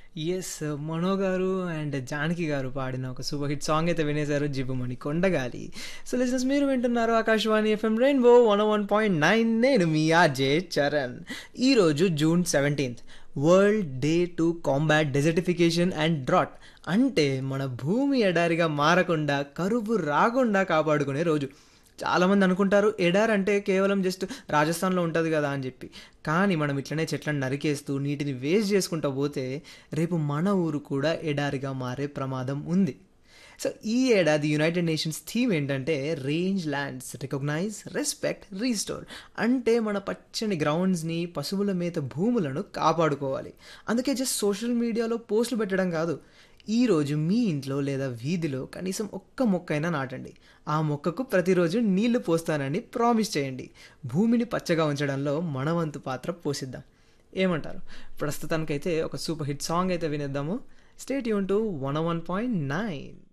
Yes. 'మనో' గారు and 'Janaki' గారు పాడిన ఒక సూపర్ హిట్ సాంగ్ అయితే వినేశారు 'జివ్వుమని కొండగాలి'. సో లిజనర్స్ మీరు వింటున్నారు ఆకాశవాణి ఎఫ్ఎం రెయిన్బో 101.9 నేను మీ ఆర్‌జే చరణ్. ఈరోజు జూన్ 17థ్ world day to combat desertification and drought. అంటే మన భూమి ఎడారిగా మారకుండా, కరువు రాకుండా కాపాడుకునే రోజు. చాలామంది అనుకుంటారు ఎడారి అంటే కేవలం జస్ట్ రాజస్థాన్‌లో ఉంటది గదా అని జెప్పి. కానీ మనం ఇట్లనే చెట్లను నరికేస్తూ, నీటిని వేస్ట్ చేసుకుంటా పోతే రేపు మన ఊరు కూడా ఎడారిగా మారే ప్రమాదం ఉంది. సో ఈ ఏడాది యునైటెడ్ నేషన్స్ థీమ్ ఏంటంటే rangelands recognise, respect, restore. అంటే మన పచ్చని గ్రౌండ్స్‌ని, పశువుల మేత భూములను కాపాడుకోవాలి. అందుకే జస్ట్ సోషల్ మీడియాలో పోస్టులు పెట్టడం కాదు. ఈరోజు మీ ఇంట్లో లేదా వీధిలో కనీసం ఒక్క మొక్కైనా నాటండి. ఆ మొక్కకు ప్రతిరోజు నీళ్లు పోస్తానని ప్రామిస్ చేయండి. భూమిని పచ్చగా ఉంచడంలో మన వంతు పాత్ర పోషిద్దాం. ఏమంటారు? ప్రస్తుతానికైతే ఒక సూపర్ హిట్ సాంగ్ అయితే వినేద్దాము. Stay tune to 101.9